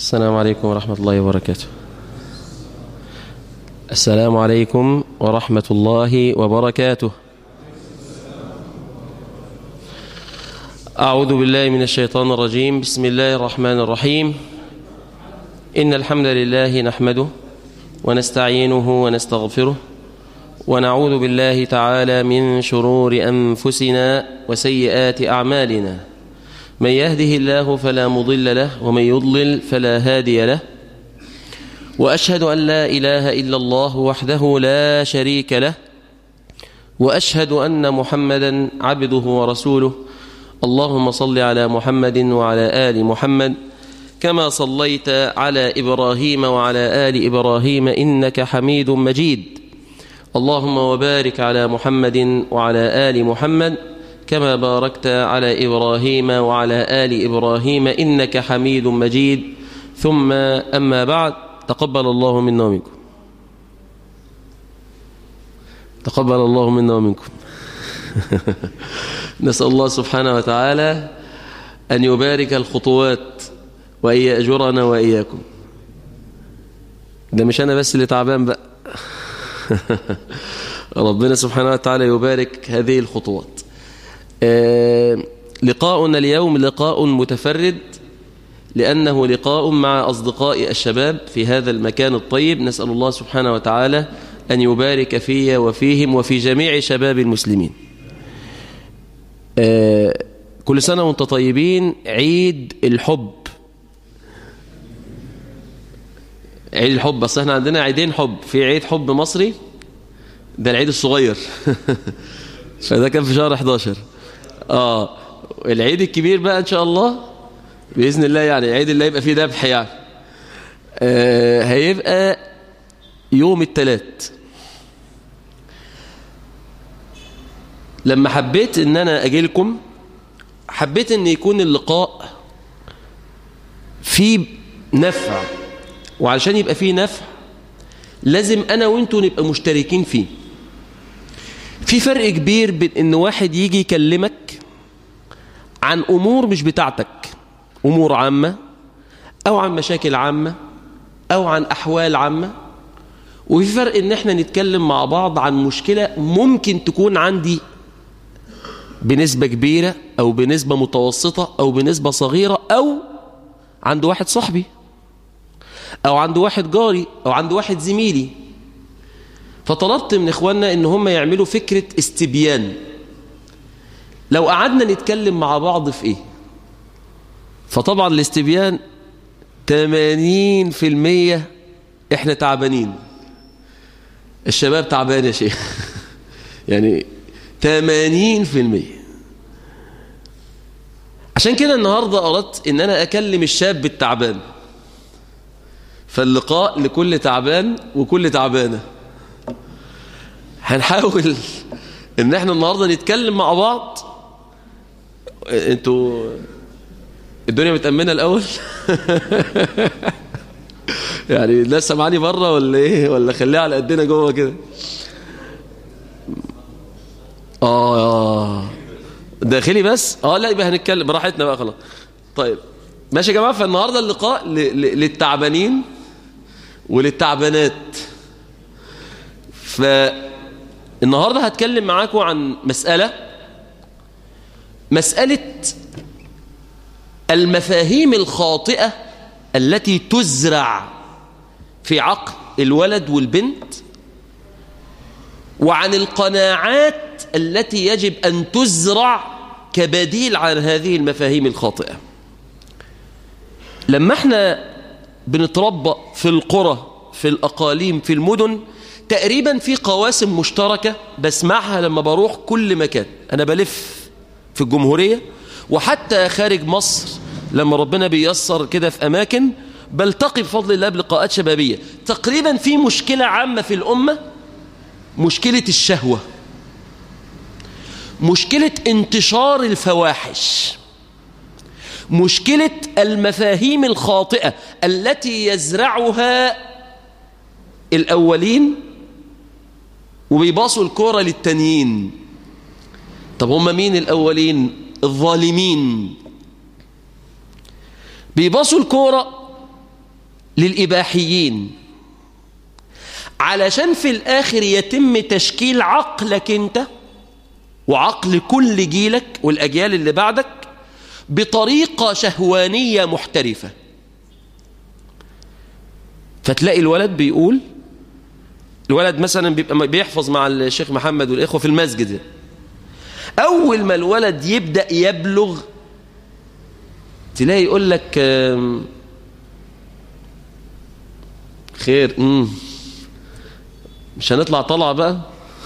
السلام عليكم ورحمة الله وبركاته السلام عليكم ورحمة الله وبركاته أعوذ بالله من الشيطان الرجيم بسم الله الرحمن الرحيم إن الحمد لله نحمده ونستعينه ونستغفره ونعوذ بالله تعالى من شرور أنفسنا وسيئات أعمالنا من يهده الله فلا مضل له ومن يضلل فلا هادي له وأشهد أن لا إله إلا الله وحده لا شريك له وأشهد أن محمدا عبده ورسوله اللهم صل على محمد وعلى آل محمد كما صليت على إبراهيم وعلى آل إبراهيم إنك حميد مجيد اللهم وبارك على محمد وعلى آل محمد كما باركت على إبراهيم وعلى آل إبراهيم إنك حميد مجيد ثم أما بعد تقبل الله منا ومنكم تقبل الله منا ومنكم نسأل الله سبحانه وتعالى أن يبارك الخطوات وأن يأجرنا وإياكم ده مش أنا بس اللي تعبان بقى ربنا سبحانه وتعالى يبارك هذه الخطوات آه لقاؤنا اليوم لقاء متفرد لأنه لقاء مع أصدقاء الشباب في هذا المكان الطيب نسأل الله سبحانه وتعالى أن يبارك في وفيهم وفي جميع شباب المسلمين آه كل سنة وانت طيبين عيد الحب عيد الحب بس احنا عندنا عيدين حب في عيد حب مصري ده العيد الصغير فده كان في شهر 11 اه العيد الكبير بقى ان شاء الله باذن الله يعني العيد اللي هيبقى فيه ذبح يعني آه هيبقى يوم الثلاث لما حبيت ان انا اجي لكم حبيت ان يكون اللقاء فيه نفع وعشان يبقى فيه نفع لازم انا وانتوا نبقى مشتركين فيه في فرق كبير بين ان واحد يجي يكلمك عن امور مش بتاعتك امور عامة او عن مشاكل عامة او عن احوال عامة وفي فرق ان احنا نتكلم مع بعض عن مشكلة ممكن تكون عندي بنسبة كبيرة او بنسبة متوسطة او بنسبة صغيرة او عند واحد صاحبي او عند واحد جاري او عند واحد زميلي فطلبت من اخواننا ان هم يعملوا فكرة استبيان لو قعدنا نتكلم مع بعض في ايه فطبعا الاستبيان 80% احنا تعبانين الشباب تعبان يا شيخ يعني 80% عشان كده النهاردة أردت إن أنا أكلم الشاب التعبان فاللقاء لكل تعبان وكل تعبانة هنحاول إن احنا النهاردة نتكلم مع بعض انتوا الدنيا متأمنة الأول يعني الناس سامعاني بره ولا ايه ولا خليها على قدنا جوه كده اه داخلي بس اه لا يبقى هنتكلم براحتنا بقى خلاص طيب ماشي يا جماعه فالنهارده اللقاء للتعبانين وللتعبانات فالنهارده هتكلم معاكم عن مسألة مسألة المفاهيم الخاطئة التي تزرع في عقل الولد والبنت وعن القناعات التي يجب أن تزرع كبديل عن هذه المفاهيم الخاطئة لما احنا بنتربى في القرى في الأقاليم في المدن تقريبا في قواسم مشتركة بسمعها لما بروح كل مكان أنا بلف في الجمهورية وحتى خارج مصر لما ربنا بيسر كده في أماكن بلتقي بفضل الله بلقاءات شبابية تقريبا في مشكلة عامة في الأمة مشكلة الشهوة مشكلة انتشار الفواحش مشكلة المفاهيم الخاطئة التي يزرعها الأولين وبيباصوا الكورة للتانيين طب هم مين الأولين الظالمين بيباصوا الكورة للإباحيين علشان في الآخر يتم تشكيل عقلك أنت وعقل كل جيلك والأجيال اللي بعدك بطريقة شهوانية محترفة فتلاقي الولد بيقول الولد مثلا بيبقى بيحفظ مع الشيخ محمد والإخوة في المسجد أول ما الولد يبدأ يبلغ تلاقي يقول لك خير امم مش هنطلع طلعة بقى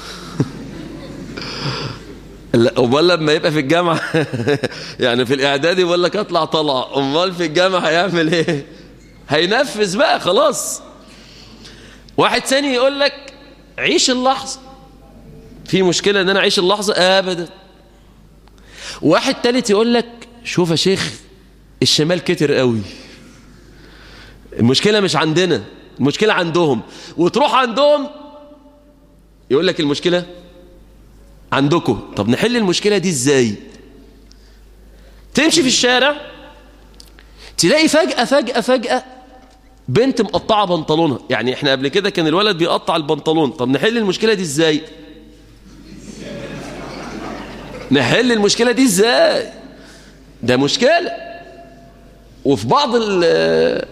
لا امال لما يبقى في الجامعة يعني في الاعدادي بيقول لك اطلع طلعة امال في الجامعة هيعمل ايه هينفذ بقى خلاص واحد ثاني يقول لك عيش اللحظة في مشكلة ان انا اعيش اللحظة ابدا واحد ثالث يقول لك شوف يا شيخ الشمال كتر قوي المشكلة مش عندنا المشكلة عندهم وتروح عندهم يقول لك المشكلة عندكم طب نحل المشكلة دي ازاي تمشي في الشارع تلاقي فجأة فجأة فجأة بنت مقطعة بنطلونها يعني احنا قبل كده كان الولد بيقطع البنطلون طب نحل المشكلة دي ازاي نحل المشكلة دي ازاي ده مشكلة وفي بعض ال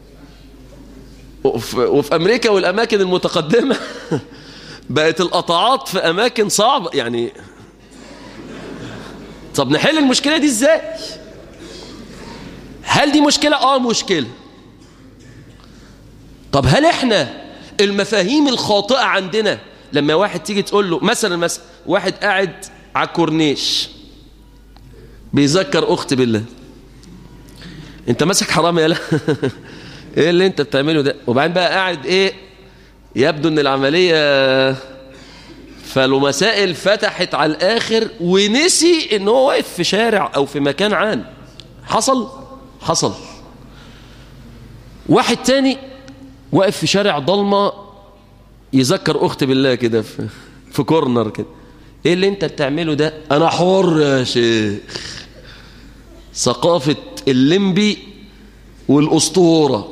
وفي أمريكا والأماكن المتقدمة بقت القطاعات في أماكن صعبة يعني طب نحل المشكلة دي ازاي هل دي مشكلة اه مشكلة طب هل احنا المفاهيم الخاطئة عندنا لما واحد تيجي تقول له مثلا مثلا واحد قاعد على الكورنيش بيذكر اخت بالله انت ماسك حرام يالا ايه اللي انت بتعمله ده وبعدين بقى قاعد ايه يبدو ان العملية فلو مسائل فتحت على الاخر ونسي ان هو واقف في شارع او في مكان عام حصل حصل واحد تاني واقف في شارع ضلمة يذكر اخت بالله كده في, في كورنر كده ايه اللي انت بتعمله ده انا حر يا شيخ ثقافة الليمبي والاسطوره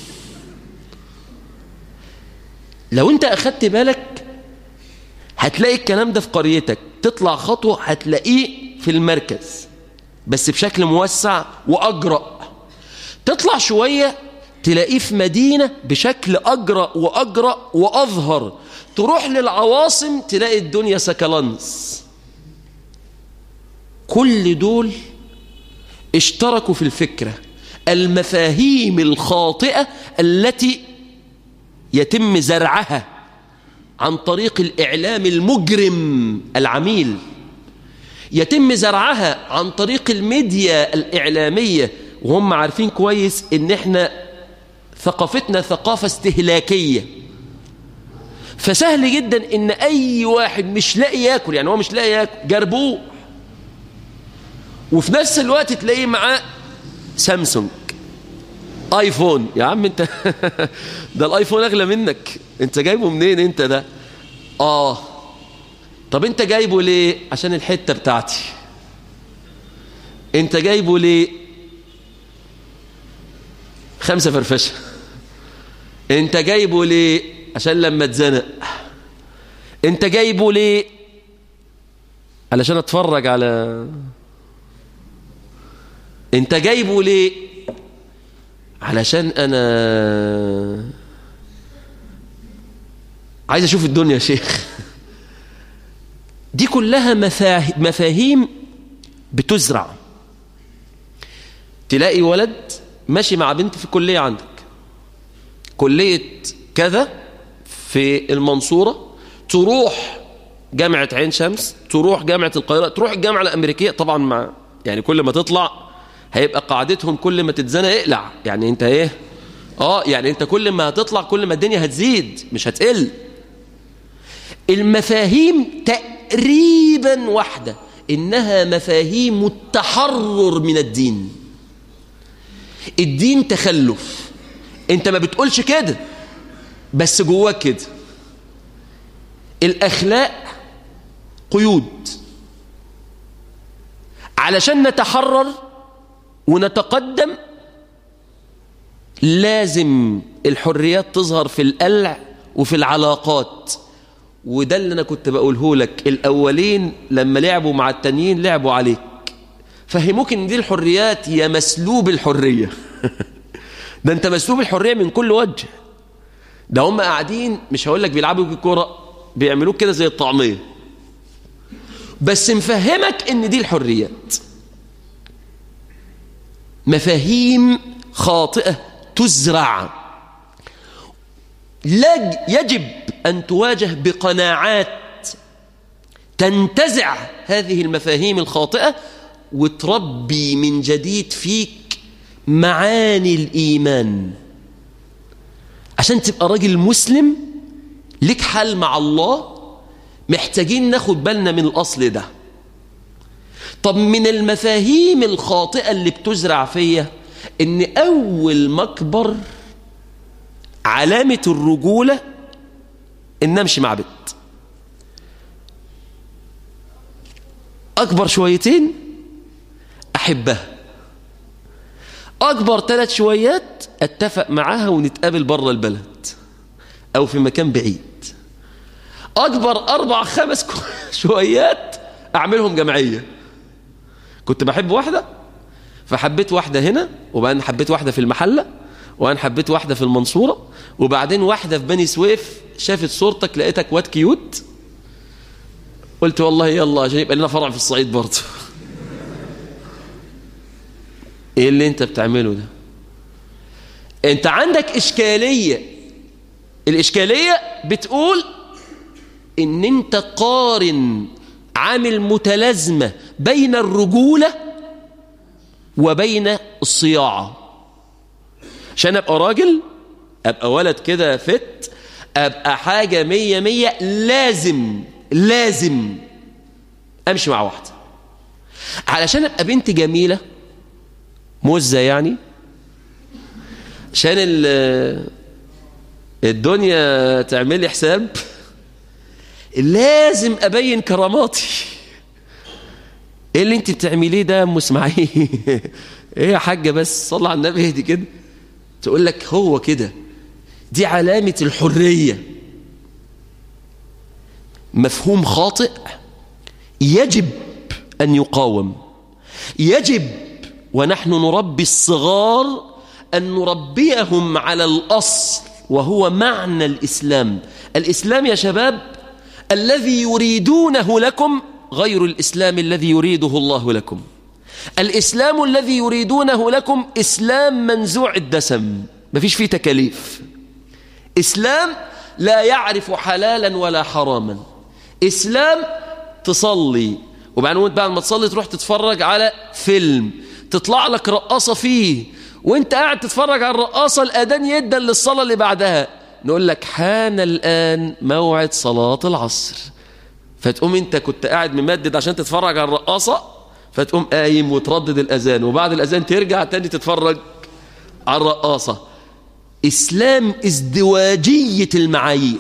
لو انت اخدت بالك هتلاقي الكلام ده في قريتك تطلع خطوة هتلاقيه في المركز بس بشكل موسع وأجرأ تطلع شوية تلاقيه في مدينة بشكل أجرأ وأجرأ وأظهر تروح للعواصم تلاقي الدنيا سكلانس كل دول اشتركوا في الفكرة المفاهيم الخاطئة التي يتم زرعها عن طريق الإعلام المجرم العميل يتم زرعها عن طريق الميديا الإعلامية وهم عارفين كويس إن إحنا ثقافتنا ثقافة استهلاكية فسهل جدا إن أي واحد مش لاقي ياكل يعني هو مش لاقي ياكل جربوه وفي نفس الوقت تلاقيه معاه سامسونج ايفون يا عم انت ده الايفون اغلى منك انت جايبه منين انت ده اه طب انت جايبه ليه عشان الحته بتاعتي انت جايبه ليه خمسه فرفشه انت جايبه ليه عشان لما اتزنق انت جايبه ليه علشان اتفرج على انت جايبه ليه علشان انا عايز اشوف الدنيا يا شيخ دي كلها مفاهيم بتزرع تلاقي ولد ماشي مع بنت في الكلية عندك كلية كذا في المنصورة تروح جامعة عين شمس تروح جامعة القاهرة تروح الجامعة الأمريكية طبعا مع يعني كل ما تطلع هيبقى قاعدتهم كل ما تتزنى اقلع يعني انت ايه اه يعني انت كل ما هتطلع كل ما الدنيا هتزيد مش هتقل المفاهيم تقريبا واحدة إنها مفاهيم التحرر من الدين الدين تخلف انت ما بتقولش كده بس جواك كده الأخلاق قيود علشان نتحرر ونتقدم لازم الحريات تظهر في القلع وفي العلاقات وده اللي أنا كنت بقوله لك الأولين لما لعبوا مع التانيين لعبوا عليك فهموك ان دي الحريات هي مسلوب الحرية ده انت مسلوب الحرية من كل وجه ده هم قاعدين مش هقول لك بيلعبوا بالكرة بيعملوك كده زي الطعمية بس مفهمك ان دي الحريات مفاهيم خاطئة تزرع يجب أن تواجه بقناعات تنتزع هذه المفاهيم الخاطئة وتربي من جديد فيك معاني الإيمان عشان تبقى راجل مسلم لك حال مع الله محتاجين ناخد بالنا من الأصل ده طب من المفاهيم الخاطئة اللي بتزرع فيا ان أول ما أكبر علامة الرجولة ان امشي مع بنت أكبر شويتين أحبها أكبر ثلاث شويات أتفق معاها ونتقابل بره البلد أو في مكان بعيد أكبر أربع خمس شويات أعملهم جمعية كنت بحب واحدة فحبيت واحدة هنا وبعدين حبيت واحدة في المحلة وبعدين حبيت واحدة في المنصورة وبعدين واحدة في بني سويف شافت صورتك لقيتك واد كيوت قلت والله يلا عشان يبقى لنا فرع في الصعيد برضه ايه اللي انت بتعمله ده انت عندك اشكالية الاشكالية بتقول ان انت قارن عامل متلازمة بين الرجولة وبين الصياعة عشان ابقى راجل ابقى ولد كده فت ابقى حاجة مية مية لازم لازم امشي مع واحدة علشان ابقى بنت جميلة مزة يعني عشان الدنيا تعمل حساب لازم ابين كراماتي ايه اللي انت بتعمليه ده ام اسماعيل ايه يا حاجه بس صلى على النبي اهدي كده تقول لك هو كده دي علامه الحريه مفهوم خاطئ يجب ان يقاوم يجب ونحن نربي الصغار ان نربيهم على الاصل وهو معنى الاسلام الاسلام يا شباب الذي يريدونه لكم غير الإسلام الذي يريده الله لكم الإسلام الذي يريدونه لكم إسلام منزوع الدسم مفيش فيه تكاليف إسلام لا يعرف حلالا ولا حراما إسلام تصلي وبعدين بعد ما تصلي تروح تتفرج على فيلم تطلع لك رقاصة فيه وانت قاعد تتفرج على الرقاصة الأذان يدا للصلاة اللي بعدها نقول لك حان الآن موعد صلاة العصر فتقوم انت كنت قاعد ممدد عشان تتفرج على الرقاصة فتقوم قايم وتردد الأذان وبعد الأذان ترجع تاني تتفرج على الرقاصة إسلام ازدواجية المعايير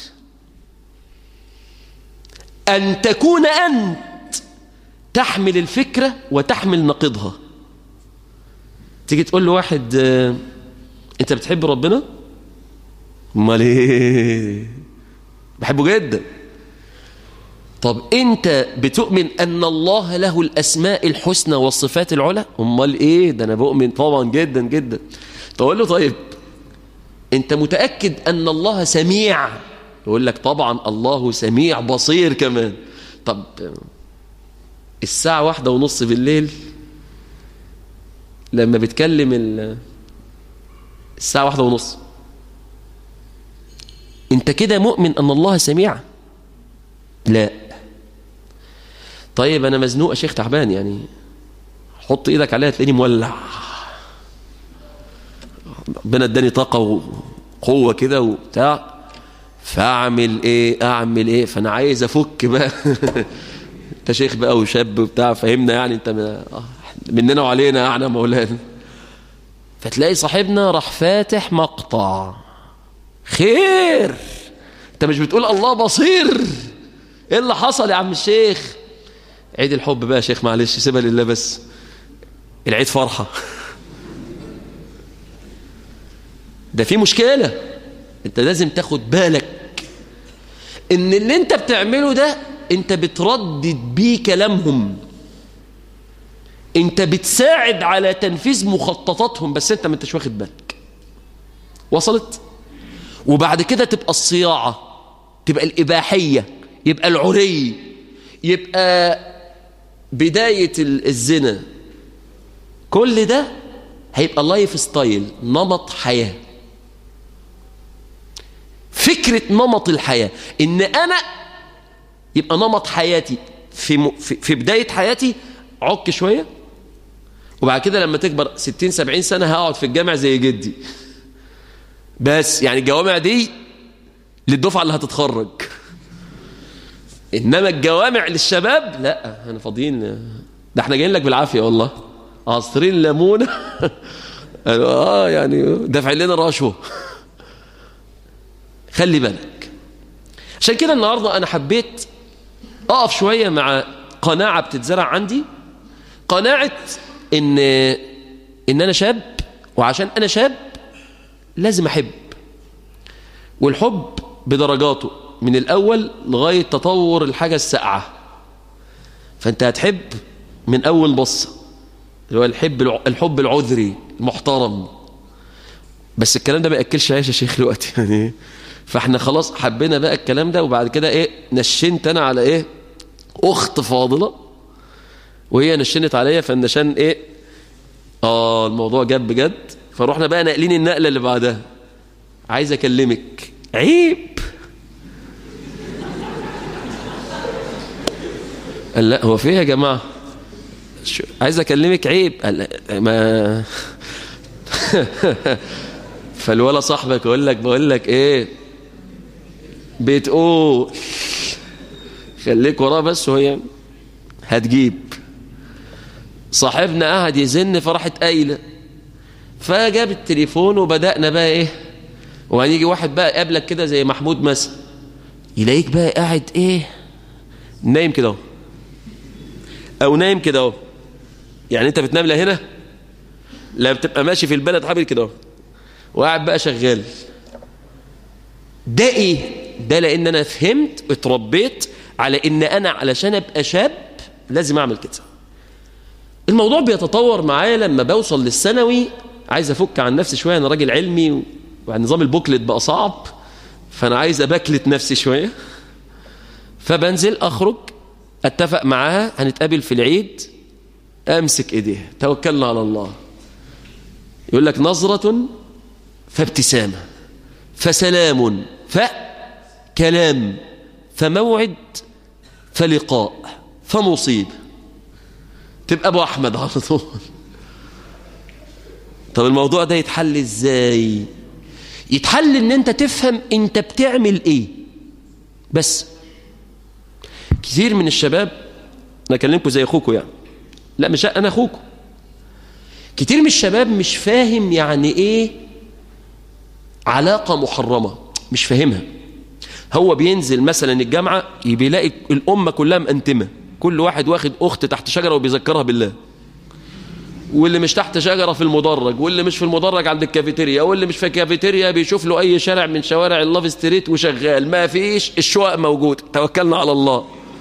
أن تكون أنت تحمل الفكرة وتحمل نقيضها تيجي تقول لواحد أنت بتحب ربنا؟ امال ايه بحبه جدا طب انت بتؤمن ان الله له الاسماء الحسنى والصفات العلى امال ايه ده انا بؤمن طبعا جدا جدا تقول له طيب انت متاكد ان الله سميع يقول لك طبعا الله سميع بصير كمان طب الساعه واحدة ونص بالليل لما بتكلم الساعه واحدة ونص انت كده مؤمن ان الله سميع لا طيب انا مزنوق يا شيخ تعبان يعني حط ايدك عليها تلاقيني مولع ربنا اداني طاقه وقوه كده وبتاع فاعمل ايه اعمل ايه فانا عايز افك بقى انت شيخ بقى وشاب وبتاع فهمنا يعني انت مننا وعلينا يعني مولانا فتلاقي صاحبنا راح فاتح مقطع خير انت مش بتقول الله بصير ايه اللي حصل يا عم الشيخ عيد الحب بقى يا شيخ معلش سيبها لله بس العيد فرحة ده في مشكلة انت لازم تاخد بالك ان اللي انت بتعمله ده انت بتردد بيه كلامهم انت بتساعد على تنفيذ مخططاتهم بس انت ما انتش واخد بالك وصلت وبعد كده تبقى الصياعة تبقى الإباحية يبقى العري يبقى بداية الزنا كل ده هيبقى لايف ستايل نمط حياة فكرة نمط الحياة ان انا يبقى نمط حياتي في, م... في, في بداية حياتي عك شوية وبعد كده لما تكبر 60 70 سنة هقعد في الجامع زي جدي بس يعني الجوامع دي للدفعة اللي هتتخرج إنما الجوامع للشباب لا احنا فاضيين ده احنا جايين لك بالعافية والله عصرين ليمونة اه يعني دافع لنا رشوة خلي بالك عشان كده النهاردة أنا حبيت أقف شوية مع قناعة بتتزرع عندي قناعة إن إن أنا شاب وعشان أنا شاب لازم أحب والحب بدرجاته من الأول لغاية تطور الحاجة الساقعة فأنت هتحب من أول بصة اللي هو الحب الحب العذري المحترم بس الكلام ده ما ياكلش عيش يا شيخ دلوقتي يعني فاحنا خلاص حبينا بقى الكلام ده وبعد كده ايه نشنت انا على ايه اخت فاضله وهي نشنت عليا فالنشان ايه اه الموضوع جاب بجد فروحنا بقى ناقلين النقله اللي بعدها عايز اكلمك عيب قال لا هو في يا جماعه عايز اكلمك عيب قال لا ما فالولا صاحبك يقول لك بقول لك ايه بتقول خليك وراه بس وهي هتجيب صاحبنا قعد يزن فراحت قايله فجاب التليفون وبدأنا بقى ايه وهنيجي واحد بقى قابلك كده زي محمود مثلا يلاقيك بقى قاعد ايه نايم كده اهو او نايم كده اهو يعني انت بتنام لا هنا لا بتبقى ماشي في البلد حابل كده اهو وقاعد بقى شغال ده ايه ده لان انا فهمت اتربيت على ان انا علشان ابقى شاب لازم اعمل كده الموضوع بيتطور معايا لما بوصل للثانوي عايز افك عن نفسي شويه انا راجل علمي ونظام البوكلت بقى صعب فانا عايز ابكلت نفسي شويه فبنزل اخرج اتفق معاها هنتقابل في العيد امسك ايديها توكلنا على الله يقول لك نظرة فابتسامة فسلام فكلام فموعد فلقاء فمصيب تبقى ابو احمد على طول طب الموضوع ده يتحل ازاي يتحل ان انت تفهم انت بتعمل ايه بس كثير من الشباب انا اكلمكم زي اخوكم يعني لا مش انا اخوكم كتير من الشباب مش فاهم يعني ايه علاقة محرمة مش فاهمها هو بينزل مثلا الجامعة بيلاقي الأمة كلها مأنتمة كل واحد واخد أخت تحت شجرة وبيذكرها بالله واللي مش تحت شجرة في المدرج واللي مش في المدرج عند الكافيتيريا واللي مش في الكافيتيريا بيشوف له أي شارع من شوارع اللاف ستريت وشغال ما فيش الشقق موجود توكلنا على الله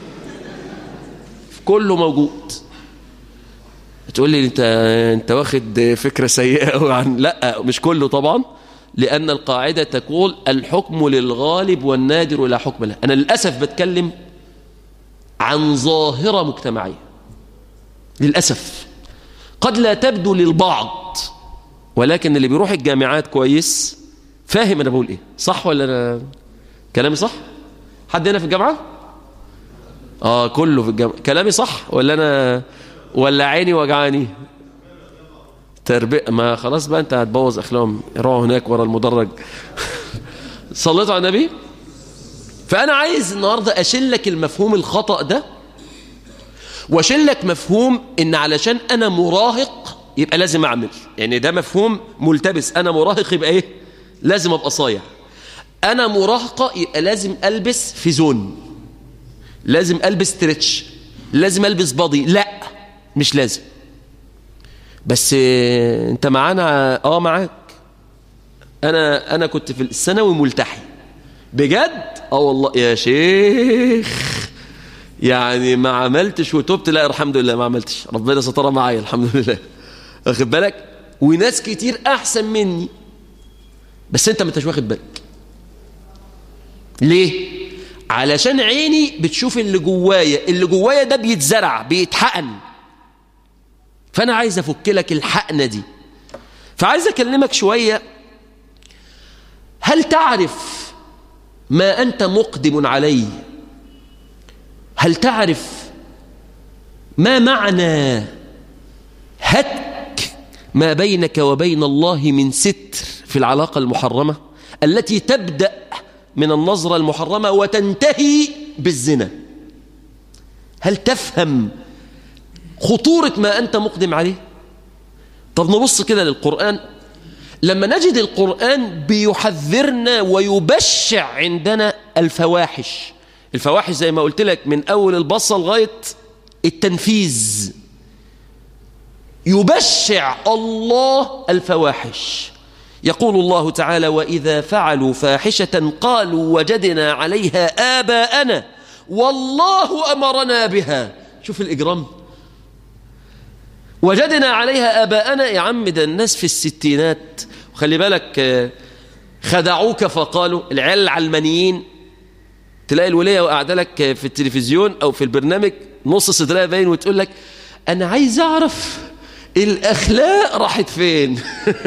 كله موجود تقول لي انت انت واخد فكره سيئه قوي عن لا مش كله طبعا لان القاعده تقول الحكم للغالب والنادر لا حكم له انا للاسف بتكلم عن ظاهره مجتمعيه للاسف قد لا تبدو للبعض ولكن اللي بيروح الجامعات كويس فاهم انا بقول ايه صح ولا انا كلامي صح حد هنا في الجامعه اه كله في الجامعه كلامي صح ولا انا ولا عيني وجعاني تربية ما خلاص بقى انت هتبوظ اخلاقهم يروحوا هناك ورا المدرج صليتوا على النبي فانا عايز النهارده اشيل لك المفهوم الخطا ده واشيل لك مفهوم ان علشان انا مراهق يبقى لازم اعمل يعني ده مفهوم ملتبس انا مراهق يبقى ايه لازم ابقى صايع انا مراهقه يبقى لازم البس في زون لازم البس تريتش لازم البس بادي لا مش لازم بس انت معانا اه معاك أنا أنا كنت في الثانوي ملتحي بجد اه والله يا شيخ يعني ما عملتش وتوبت لا الحمد لله ما عملتش ربنا سترى معايا الحمد لله واخد بالك وناس كتير احسن مني بس انت ما انتش واخد بالك ليه علشان عيني بتشوف اللي جوايا اللي جوايا ده بيتزرع بيتحقن فانا عايز افك لك الحقنه دي فعايز اكلمك شويه هل تعرف ما انت مقدم عليه هل تعرف ما معنى هتك ما بينك وبين الله من ستر في العلاقة المحرمة التي تبدأ من النظرة المحرمة وتنتهي بالزنا هل تفهم خطورة ما أنت مقدم عليه طب نبص كده للقرآن لما نجد القرآن بيحذرنا ويبشع عندنا الفواحش الفواحش زي ما قلت لك من أول البصة لغاية التنفيذ يبشع الله الفواحش يقول الله تعالى وإذا فعلوا فاحشة قالوا وجدنا عليها آباءنا والله أمرنا بها شوف الإجرام وجدنا عليها آباءنا يا عم ده الناس في الستينات وخلي بالك خدعوك فقالوا العيال العلمانيين تلاقي الولية وقاعدة لك في التلفزيون أو في البرنامج نص صدرها باين وتقول لك أنا عايز أعرف الأخلاق راحت فين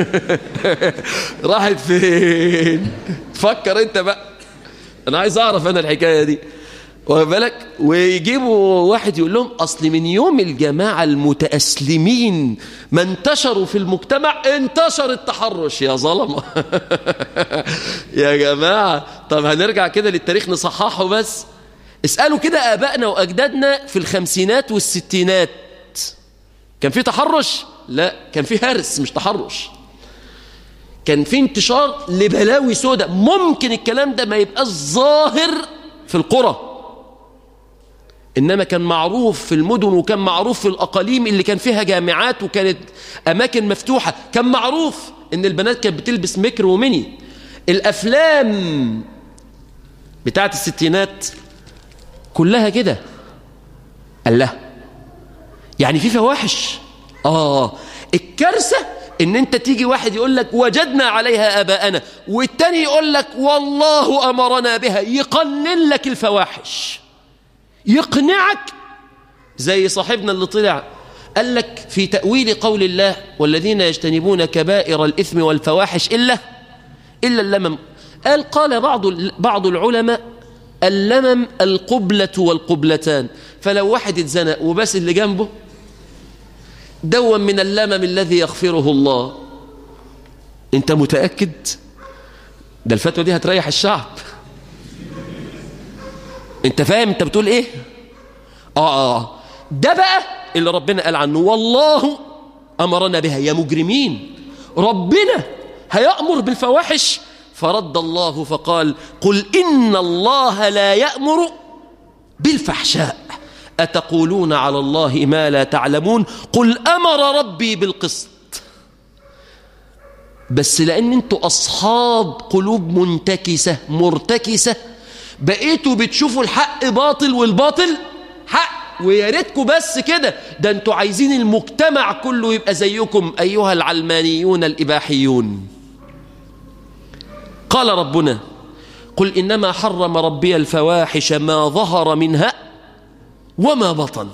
راحت فين فكر أنت بقى أنا عايز أعرف أنا الحكاية دي بالك ويجيبوا واحد يقول لهم أصل من يوم الجماعة المتأسلمين ما انتشروا في المجتمع انتشر التحرش يا ظلمة يا جماعة طب هنرجع كده للتاريخ نصححه بس اسألوا كده آبائنا وأجدادنا في الخمسينات والستينات كان في تحرش لا كان في هرس مش تحرش كان في انتشار لبلاوي سودة ممكن الكلام ده ما يبقاش ظاهر في القرى إنما كان معروف في المدن وكان معروف في الأقاليم اللي كان فيها جامعات وكانت أماكن مفتوحة كان معروف إن البنات كانت بتلبس مكر ومني الأفلام بتاعت الستينات كلها كده الله يعني في فواحش آه الكارثة إن أنت تيجي واحد يقول لك وجدنا عليها آباءنا والتاني يقول لك والله أمرنا بها يقلل لك الفواحش يقنعك زي صاحبنا اللي طلع قال لك في تأويل قول الله والذين يجتنبون كبائر الإثم والفواحش إلا إلا اللمم قال قال بعض بعض العلماء اللمم القبلة والقبلتان فلو واحد اتزنق وبس اللي جنبه دوم من اللمم الذي يغفره الله انت متأكد ده الفتوى دي هتريح الشعب انت فاهم انت بتقول ايه اه اه ده بقى اللي ربنا قال عنه والله امرنا بها يا مجرمين ربنا هيأمر بالفواحش فرد الله فقال قل إن الله لا يأمر بالفحشاء أتقولون على الله ما لا تعلمون قل أمر ربي بالقسط بس لأن انتوا أصحاب قلوب منتكسة مرتكسة بقيتوا بتشوفوا الحق باطل والباطل حق ويا ريتكم بس كده ده انتوا عايزين المجتمع كله يبقى زيكم أيها العلمانيون الإباحيون قال ربنا قل إنما حرم ربي الفواحش ما ظهر منها وما بطن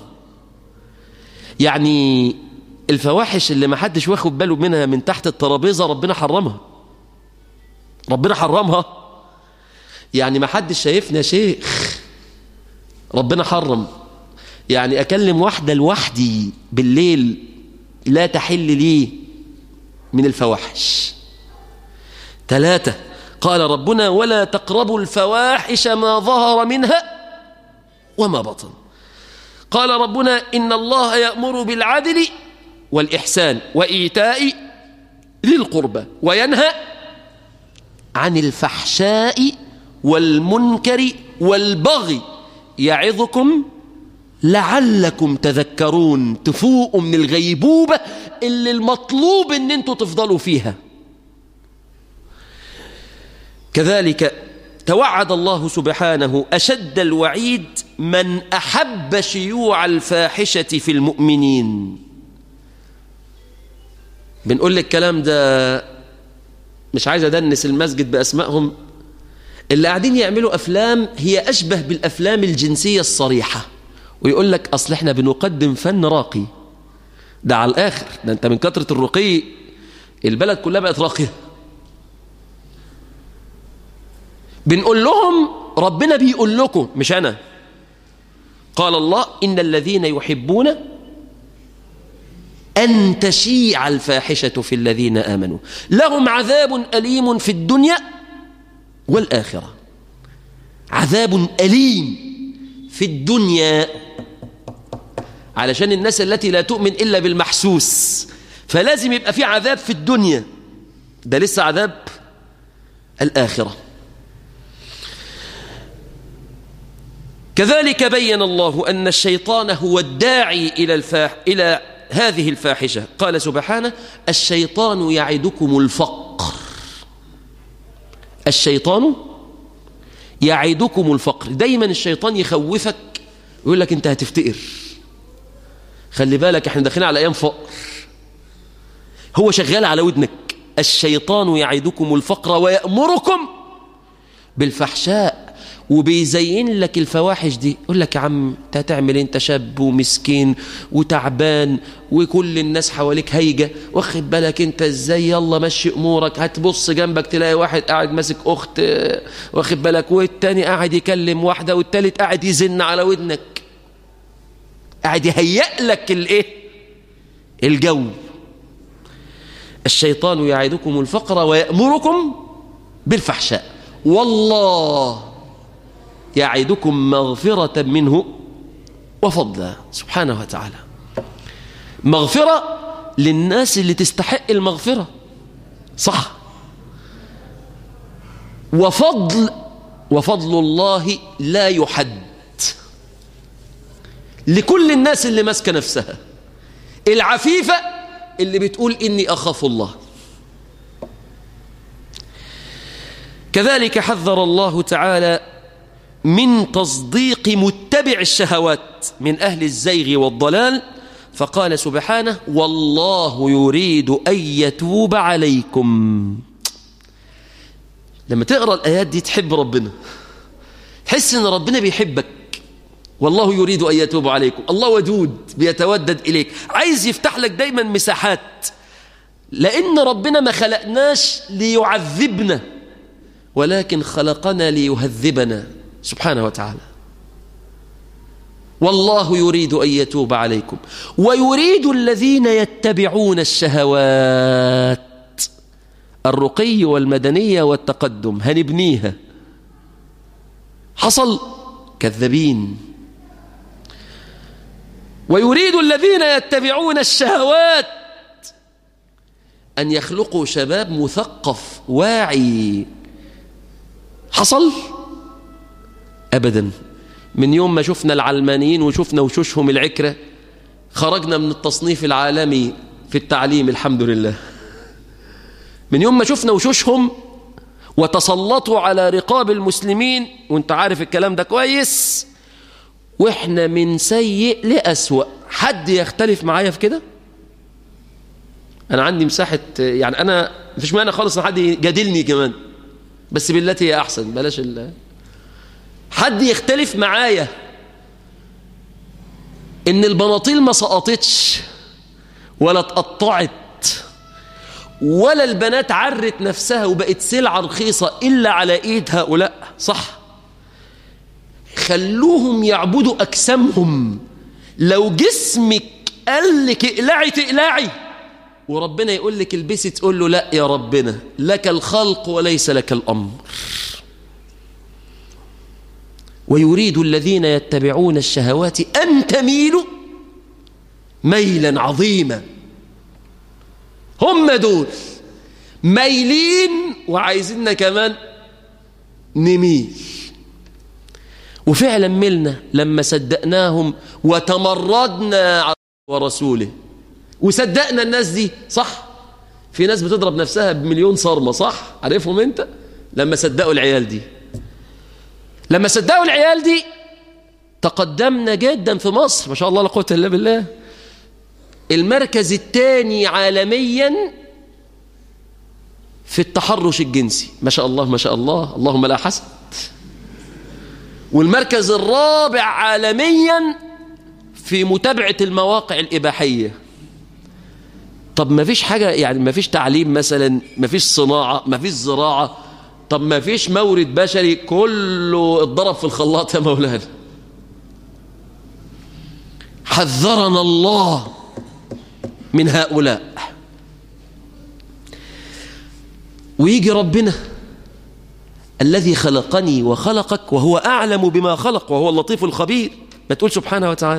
يعني الفواحش اللي ما حدش واخد باله منها من تحت الترابيزة ربنا حرمها ربنا حرمها يعني ما حدش شايفنا شيخ ربنا حرم يعني أكلم واحدة لوحدي بالليل لا تحل لي من الفواحش ثلاثة قال ربنا ولا تقربوا الفواحش ما ظهر منها وما بطن قال ربنا إن الله يأمر بالعدل والإحسان وإيتاء ذي القربى وينهى عن الفحشاء والمنكر والبغي يعظكم لعلكم تذكرون تفوقوا من الغيبوبة اللي المطلوب ان انتوا تفضلوا فيها كذلك توعد الله سبحانه أشد الوعيد من أحب شيوع الفاحشة في المؤمنين بنقول لك الكلام ده مش عايز أدنس المسجد بأسمائهم اللي قاعدين يعملوا أفلام هي أشبه بالأفلام الجنسية الصريحة ويقول لك أصل إحنا بنقدم فن راقي ده على الآخر ده أنت من كثرة الرقي البلد كلها بقت راقية بنقول لهم ربنا بيقول لكم مش أنا قال الله إن الذين يحبون أن تشيع الفاحشة في الذين آمنوا لهم عذاب أليم في الدنيا والآخرة عذاب أليم في الدنيا علشان الناس التي لا تؤمن إلا بالمحسوس فلازم يبقى في عذاب في الدنيا ده لسه عذاب الآخرة كذلك بين الله أن الشيطان هو الداعي إلى, الفاح إلى هذه الفاحشة قال سبحانه الشيطان يعدكم الفقر الشيطان يعدكم الفقر دايما الشيطان يخوفك يقول لك انت هتفتقر خلي بالك احنا داخلين على ايام فقر هو شغال على ودنك الشيطان يعدكم الفقر ويأمركم بالفحشاء وبيزين لك الفواحش دي يقول لك يا عم انت هتعمل انت شاب ومسكين وتعبان وكل الناس حواليك هيجة واخد بالك انت ازاي يلا مشي امورك هتبص جنبك تلاقي واحد قاعد ماسك اخت واخد بالك والتاني قاعد يكلم واحدة والتالت قاعد يزن على ودنك قاعد يهيئ لك الايه الجو الشيطان يعدكم الفقر ويأمركم بالفحشاء والله يعدكم مغفرة منه وفضلا سبحانه وتعالى مغفرة للناس اللي تستحق المغفرة صح وفضل وفضل الله لا يحد لكل الناس اللي ماسكه نفسها العفيفة اللي بتقول إني أخاف الله كذلك حذر الله تعالى من تصديق متبع الشهوات من أهل الزيغ والضلال فقال سبحانه والله يريد أن يتوب عليكم لما تقرأ الآيات دي تحب ربنا تحس أن ربنا بيحبك والله يريد أن يتوب عليكم الله ودود بيتودد إليك عايز يفتح لك دايما مساحات لأن ربنا ما خلقناش ليعذبنا ولكن خلقنا ليهذبنا سبحانه وتعالى والله يريد أن يتوب عليكم ويريد الذين يتبعون الشهوات الرقي والمدنية والتقدم هنبنيها حصل كذابين ويريد الذين يتبعون الشهوات أن يخلقوا شباب مثقف واعي حصل أبدا من يوم ما شفنا العلمانيين وشفنا وشوشهم العكرة خرجنا من التصنيف العالمي في التعليم الحمد لله من يوم ما شفنا وشوشهم وتسلطوا على رقاب المسلمين وانت عارف الكلام ده كويس واحنا من سيء لأسوأ حد يختلف معايا في كده انا عندي مساحة يعني انا مفيش معنى خالص ان حد يجادلني كمان بس بالتي هي احسن بلاش ال حد يختلف معايا ان البناطيل ما سقطتش ولا اتقطعت ولا البنات عرت نفسها وبقت سلعة رخيصة إلا على إيد هؤلاء صح خلوهم يعبدوا أجسامهم لو جسمك قال لك اقلعي تقلعي وربنا يقول لك البسي تقول له لا يا ربنا لك الخلق وليس لك الأمر ويريد الذين يتبعون الشهوات أن تميلوا ميلا عظيما هم دول ميلين وعايزيننا كمان نميل وفعلا ملنا لما صدقناهم وتمردنا على ورسوله وصدقنا الناس دي صح في ناس بتضرب نفسها بمليون صرمة صح عارفهم انت لما صدقوا العيال دي لما صدقوا العيال دي تقدمنا جدا في مصر ما شاء الله لا قوه الا بالله المركز الثاني عالميا في التحرش الجنسي ما شاء الله ما شاء الله اللهم لا حسد والمركز الرابع عالميا في متابعة المواقع الإباحية طب ما فيش حاجة يعني ما فيش تعليم مثلا ما فيش صناعة ما فيش زراعة طب ما فيش مورد بشري كله اتضرب في الخلاط يا مولانا حذرنا الله من هؤلاء ويجي ربنا الذي خلقني وخلقك وهو أعلم بما خلق وهو اللطيف الخبير ما تقول سبحانه وتعالى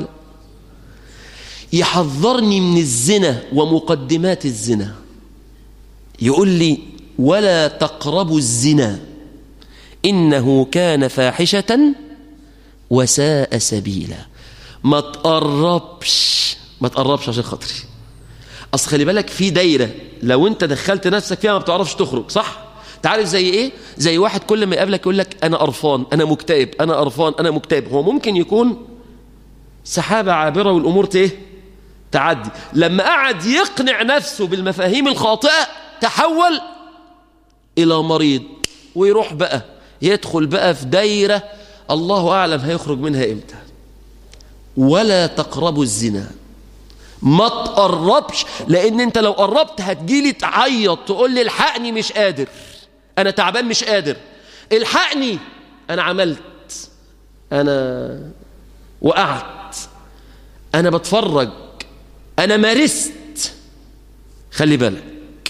يحذرني من الزنا ومقدمات الزنا يقول لي ولا تقربوا الزنا إنه كان فاحشة وساء سبيلا ما تقربش ما تقربش عشان خاطري اصل خلي بالك في دايره لو انت دخلت نفسك فيها ما بتعرفش تخرج صح تعرف زي ايه زي واحد كل ما يقابلك يقول لك انا قرفان انا مكتئب انا قرفان انا مكتئب هو ممكن يكون سحابه عابره والامور ايه تعدي لما قعد يقنع نفسه بالمفاهيم الخاطئه تحول الى مريض ويروح بقى يدخل بقى في دايره الله اعلم هيخرج منها امتى ولا تقربوا الزنا ما تقربش لان انت لو قربت هتجيلي تعيط تقول لي الحقني مش قادر انا تعبان مش قادر الحقني انا عملت انا وقعت انا بتفرج انا مارست خلي بالك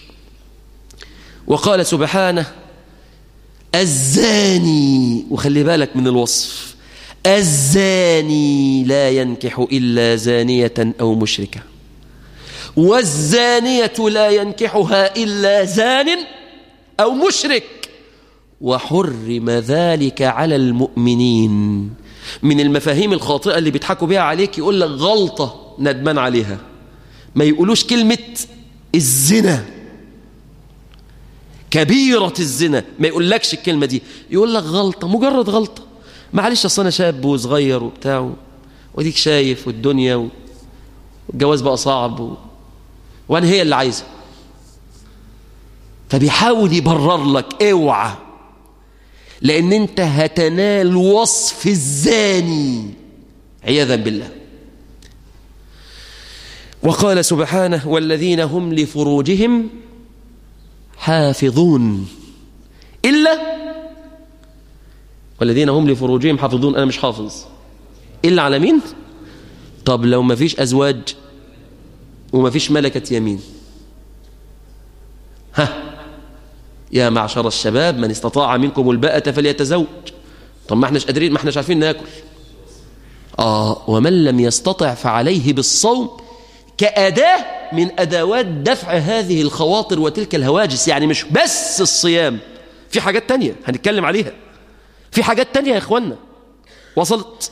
وقال سبحانه الزاني وخلي بالك من الوصف الزاني لا ينكح إلا زانية أو مشركة والزانية لا ينكحها إلا زان أو مشرك وحرم ذلك على المؤمنين من المفاهيم الخاطئة اللي بيضحكوا بيها عليك يقول لك غلطة ندمان عليها ما يقولوش كلمة الزنا كبيرة الزنا ما يقولكش الكلمة دي يقول لك غلطة مجرد غلطة معلش اصل انا شاب وصغير وبتاع وديك شايف والدنيا والجواز بقى صعب و... وانا هي اللي عايزه فبيحاول يبرر لك اوعى لان انت هتنال وصف الزاني عياذا بالله وقال سبحانه والذين هم لفروجهم حافظون إلا والذين هم لفروجهم حافظون أنا مش حافظ إلا على مين طب لو ما فيش أزواج وما فيش ملكة يمين ها يا معشر الشباب من استطاع منكم الباءة فليتزوج طب ما احناش قادرين ما احناش عارفين ناكل آه ومن لم يستطع فعليه بالصوم كأداة من أدوات دفع هذه الخواطر وتلك الهواجس يعني مش بس الصيام في حاجات تانية هنتكلم عليها في حاجات تانية يا إخوانا وصلت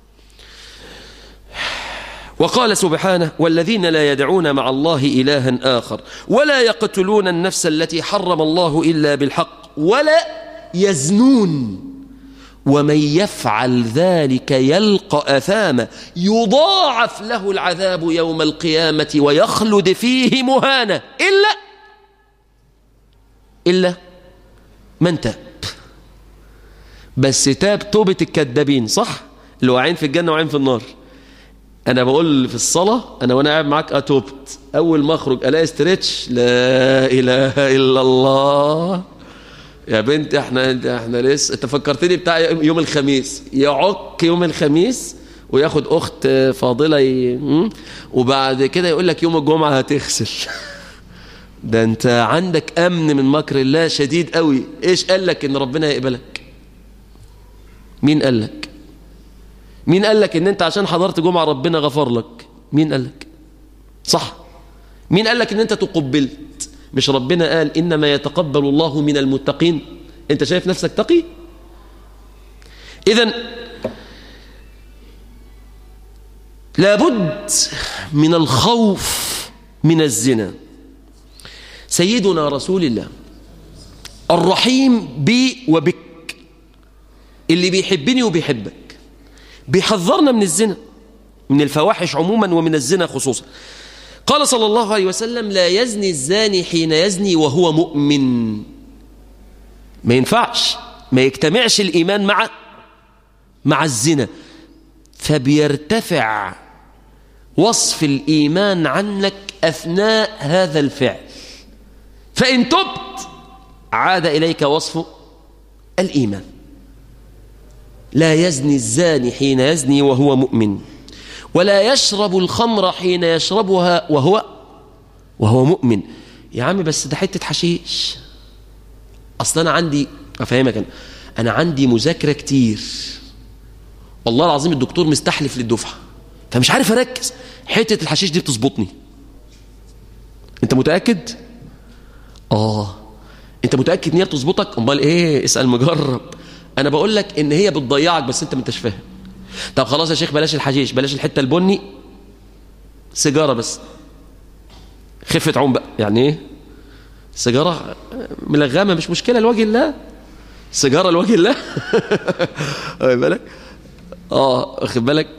وقال سبحانه والذين لا يدعون مع الله إلها آخر ولا يقتلون النفس التي حرم الله إلا بالحق ولا يزنون ومن يفعل ذلك يلقى أثاما يضاعف له العذاب يوم القيامة ويخلد فيه مهانا إلا إلا من تاب بس تاب توبة الكذابين صح اللي هو عين في الجنة وعين في النار أنا بقول في الصلاة أنا وأنا قاعد معاك أتوبت أول ما أخرج ألاقي استريتش لا إله إلا الله يا بنت احنا احنا لسه انت فكرتني بتاع يوم الخميس يعك يوم الخميس وياخد اخت فاضله ي... وبعد كده يقول لك يوم الجمعه هتغسل ده انت عندك امن من مكر الله شديد قوي ايش قال لك ان ربنا يقبلك مين قال لك مين قال لك ان انت عشان حضرت جمعه ربنا غفر لك مين قال لك صح مين قال لك ان انت تقبلت مش ربنا قال إنما يتقبل الله من المتقين أنت شايف نفسك تقي إذن لابد من الخوف من الزنا سيدنا رسول الله الرحيم بي وبك اللي بيحبني وبيحبك بيحذرنا من الزنا من الفواحش عموما ومن الزنا خصوصا قال صلى الله عليه وسلم لا يزني الزاني حين يزني وهو مؤمن ما ينفعش ما يجتمعش الإيمان مع مع الزنا فبيرتفع وصف الإيمان عنك أثناء هذا الفعل فإن تبت عاد إليك وصف الإيمان لا يزني الزاني حين يزني وهو مؤمن ولا يشرب الخمر حين يشربها وهو وهو مؤمن يا عم بس ده حتة حشيش أصلا أنا عندي أفهمك أنا أنا عندي مذاكرة كتير والله العظيم الدكتور مستحلف للدفعة فمش عارف أركز حتة الحشيش دي بتظبطني أنت متأكد؟ آه أنت متأكد إن هي بتظبطك؟ أمال إيه؟ اسأل مجرب أنا بقول لك إن هي بتضيعك بس أنت ما انتش فاهم طب خلاص يا شيخ بلاش الحشيش بلاش الحتة البني سيجارة بس خفة عم بقى يعني ايه سيجارة ملغمة مش مشكلة لوجه الله سيجارة لوجه الله واخد بالك اه واخد بالك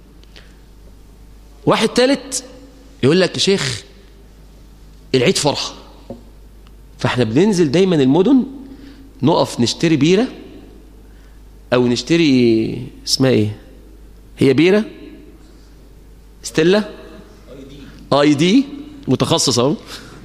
واحد تالت يقول لك يا شيخ العيد فرحة فاحنا بننزل دايما المدن نقف نشتري بيرة او نشتري اسمها ايه هي بيرة ستيلا اي دي متخصص اهو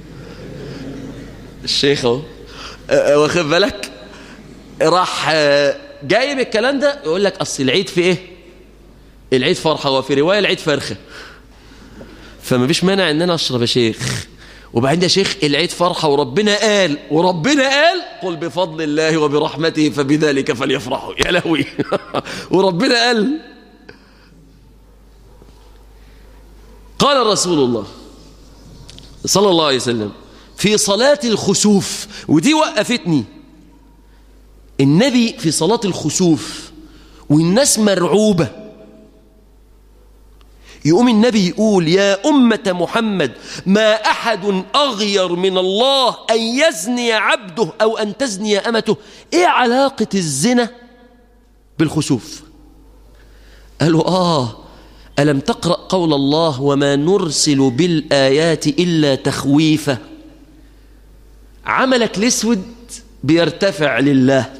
الشيخ اهو واخد بالك راح جايب الكلام ده يقول لك اصل العيد في ايه العيد فرحه وفي روايه العيد فرخه فما فيش مانع ان انا اشرب يا شيخ وبعدين يا شيخ العيد فرحه وربنا قال وربنا قال قل بفضل الله وبرحمته فبذلك فليفرحوا يا لهوي وربنا قال قال رسول الله صلى الله عليه وسلم في صلاة الخسوف ودي وقفتني النبي في صلاة الخسوف والناس مرعوبة يقوم النبي يقول يا أمة محمد ما أحد أغير من الله أن يزني عبده أو أن تزني أمته إيه علاقة الزنا بالخسوف قالوا آه ألم تقرأ قول الله وما نرسل بالآيات إلا تخويفا عملك الاسود بيرتفع لله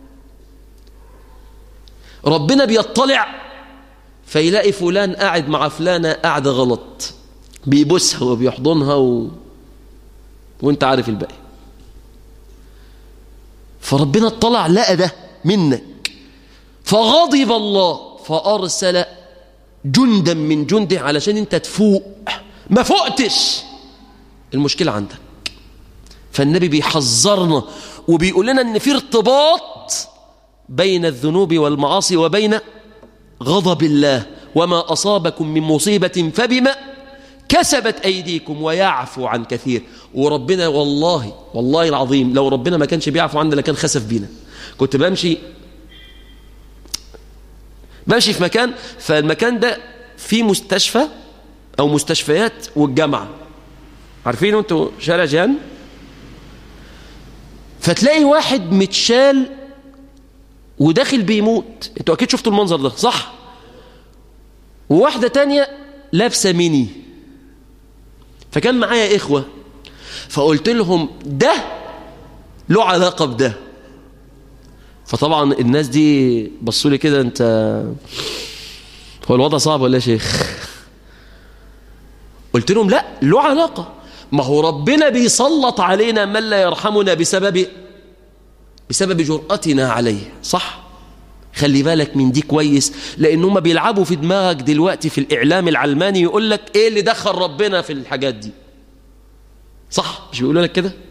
ربنا بيطلع فيلاقي فلان قاعد مع فلانة قاعدة غلط بيبوسها وبيحضنها و... وانت عارف الباقي فربنا اطلع لقى ده منك فغضب الله فأرسل جندا من جنده علشان انت تفوق ما فقتش المشكلة عندك فالنبي بيحذرنا وبيقول لنا ان في ارتباط بين الذنوب والمعاصي وبين غضب الله وما أصابكم من مصيبة فبما كسبت أيديكم ويعفو عن كثير وربنا والله والله العظيم لو ربنا ما كانش بيعفو عنا لكان خسف بينا كنت بمشي ماشي في مكان فالمكان ده فيه مستشفى أو مستشفيات والجامعة عارفين انتوا شارع جان فتلاقي واحد متشال وداخل بيموت انتوا اكيد شفتوا المنظر ده صح وواحدة تانية لابسة ميني فكان معايا إخوة فقلت لهم ده له علاقة بده فطبعا الناس دي بصوا لي كده انت هو الوضع صعب ولا يا شيخ قلت لهم لا له علاقة ما هو ربنا بيسلط علينا من لا يرحمنا بسبب بسبب جرأتنا عليه صح خلي بالك من دي كويس لان هم بيلعبوا في دماغك دلوقتي في الاعلام العلماني يقول لك ايه اللي دخل ربنا في الحاجات دي صح مش بيقولوا لك كده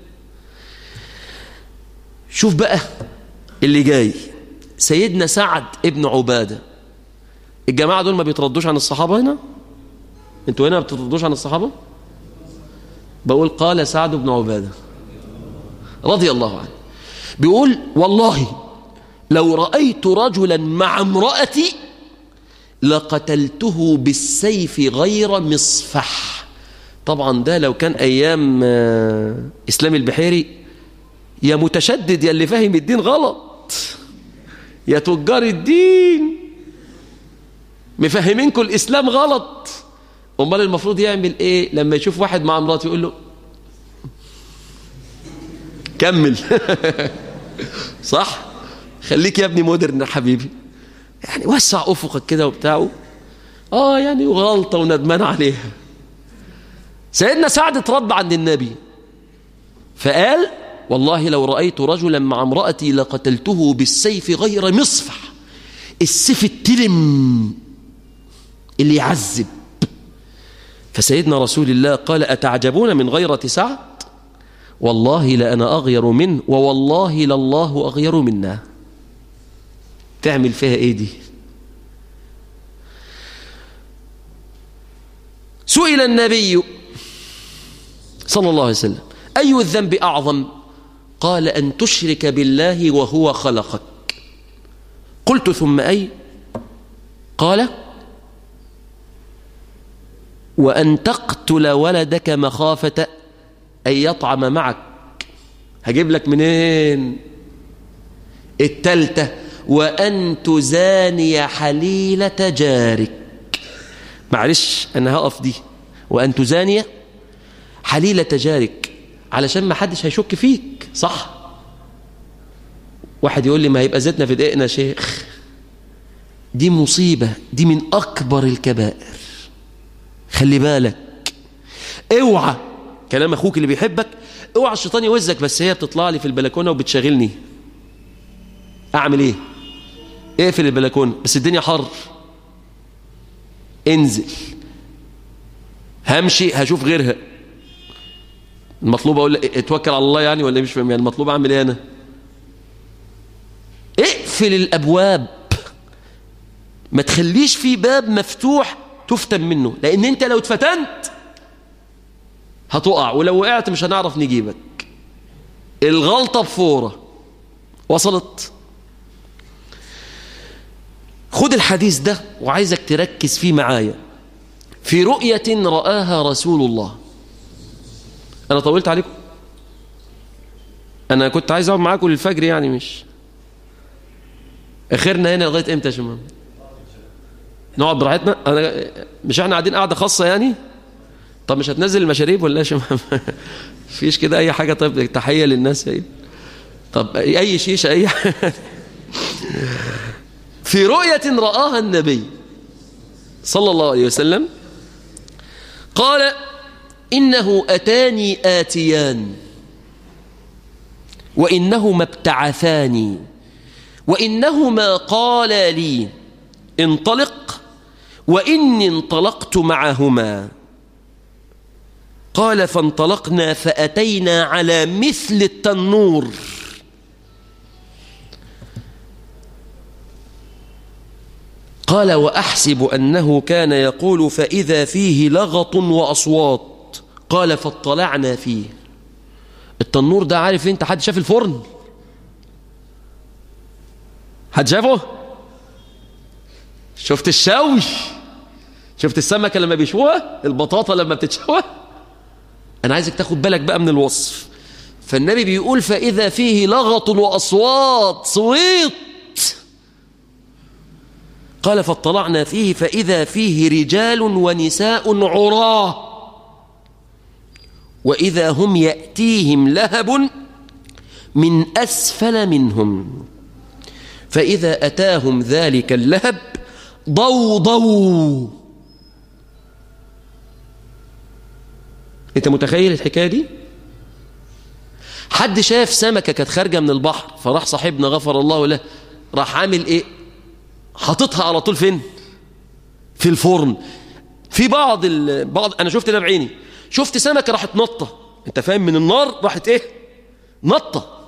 شوف بقى اللي جاي سيدنا سعد ابن عباده الجماعه دول ما بيتردوش عن الصحابه هنا انتوا هنا ما بتردوش عن الصحابه بقول قال سعد بن عباده رضي الله عنه بيقول والله لو رأيت رجلا مع امرأتي لقتلته بالسيف غير مصفح طبعا ده لو كان أيام إسلام البحيري يا متشدد يا اللي فاهم الدين غلط يا تجار الدين مفهمينكم الإسلام غلط أمال المفروض يعمل إيه لما يشوف واحد مع مراته يقول له كمل صح خليك يا ابني مودرن يا حبيبي يعني وسع أفقك كده وبتاعه آه يعني غلطة وندمان عليها سيدنا سعد اتربى عند النبي فقال والله لو رأيت رجلا مع امرأتي لقتلته بالسيف غير مصفح السيف التلم اللي يعذب فسيدنا رسول الله قال أتعجبون من غيرة سعد والله لأنا أغير منه ووالله لله أغير منا تعمل فيها إيه دي سئل النبي صلى الله عليه وسلم أي الذنب أعظم قال أن تشرك بالله وهو خلقك قلت ثم أي قال وأن تقتل ولدك مخافة أن يطعم معك هجيب لك منين التالتة وأن تزاني حليلة جارك معلش أنا هقف دي وأن تزاني حليلة جارك علشان ما حدش هيشك فيك صح واحد يقول لي ما هيبقى زيتنا في دقيقنا شيخ دي مصيبة دي من أكبر الكبائر خلي بالك اوعى كلام أخوك اللي بيحبك اوعى الشيطان يوزك بس هي بتطلع لي في البلكونة وبتشغلني أعمل إيه اقفل البلكونة بس الدنيا حر انزل همشي هشوف غيرها المطلوب اقول اتوكل على الله يعني ولا مش فاهم يعني المطلوب اعمل ايه انا اقفل الابواب ما تخليش في باب مفتوح تفتن منه لان انت لو اتفتنت هتقع ولو وقعت مش هنعرف نجيبك الغلطة بفورة وصلت خد الحديث ده وعايزك تركز فيه معايا في رؤية رآها رسول الله أنا طولت عليكم أنا كنت عايز أقعد معاكم للفجر يعني مش آخرنا هنا لغاية إمتى يا شمام نقعد براحتنا أنا مش إحنا قاعدين قاعدة خاصة يعني طب مش هتنزل المشاريب ولا يا شمام فيش كده أي حاجة طيب تحية للناس أيه طب أي شيشة أي في رؤية رآها النبي صلى الله عليه وسلم قال إنه أتاني آتيان وإنهما ابتعثاني وإنهما قالا لي انطلق وإني انطلقت معهما قال فانطلقنا فأتينا على مثل التنور قال وأحسب أنه كان يقول فإذا فيه لغط وأصوات قال فاطلعنا فيه التنور ده عارف انت حد شاف الفرن حد شافه شفت الشوي شفت السمكة لما بيشوها البطاطا لما بتتشوى أنا عايزك تاخد بالك بقى من الوصف فالنبي بيقول فإذا فيه لغط وأصوات صويت قال فاطلعنا فيه فإذا فيه رجال ونساء عراه وإذا هم يأتيهم لهب من أسفل منهم فإذا أتاهم ذلك اللهب ضوضوا أنت متخيل الحكاية دي؟ حد شاف سمكة كانت خارجة من البحر فراح صاحبنا غفر الله له راح عامل إيه؟ حاططها على طول فين؟ في الفرن في بعض ال... بعض انا شفت ده بعيني شفت سمكه راحت نطه انت فاهم من النار راحت ايه نطه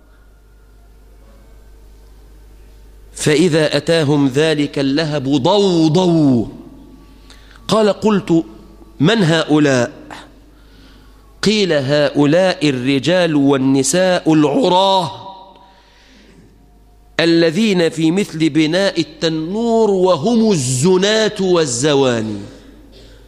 فاذا اتاهم ذلك اللهب ضوضوا قال قلت من هؤلاء قيل هؤلاء الرجال والنساء العراه الذين في مثل بناء التنور وهم الزنات والزواني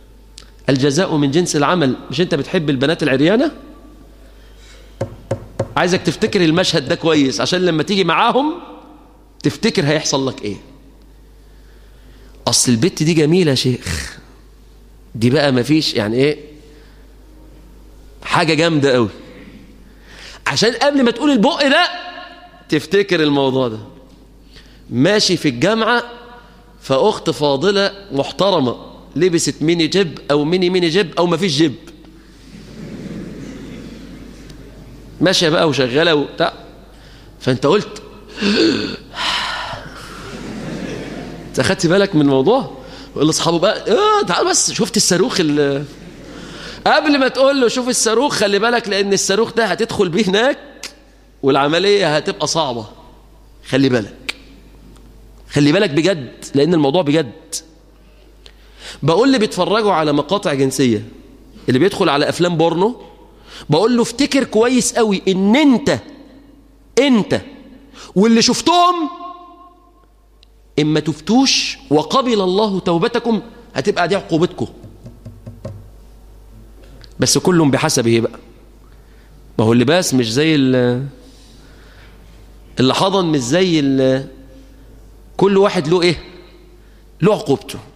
الجزاء من جنس العمل مش انت بتحب البنات العريانة عايزك تفتكر المشهد ده كويس عشان لما تيجي معاهم تفتكر هيحصل لك ايه اصل البت دي جميله يا شيخ دي بقى مفيش يعني ايه حاجه جامده قوي عشان قبل ما تقول البق ده تفتكر الموضوع ده ماشي في الجامعه فاخت فاضله محترمه لبست ميني جيب او ميني ميني جيب او مفيش جيب ماشيه بقى وشغاله وبتاع فانت قلت انت اخدت بالك من الموضوع وقال لاصحابه بقى اه تعال بس شفت الصاروخ اللي قبل ما تقول له شوف الصاروخ خلي بالك لان الصاروخ ده هتدخل بيه هناك والعمليه هتبقى صعبه خلي بالك خلي بالك بجد لان الموضوع بجد بقول اللي بيتفرجوا على مقاطع جنسيه اللي بيدخل على افلام بورنو بقول له افتكر كويس قوي ان انت انت واللي شفتهم اما تفتوش وقبل الله توبتكم هتبقى دي عقوبتكم بس كلهم بحسبه بقى ما هو اللباس مش زي اللي حضن مش زي كل واحد له ايه له عقوبته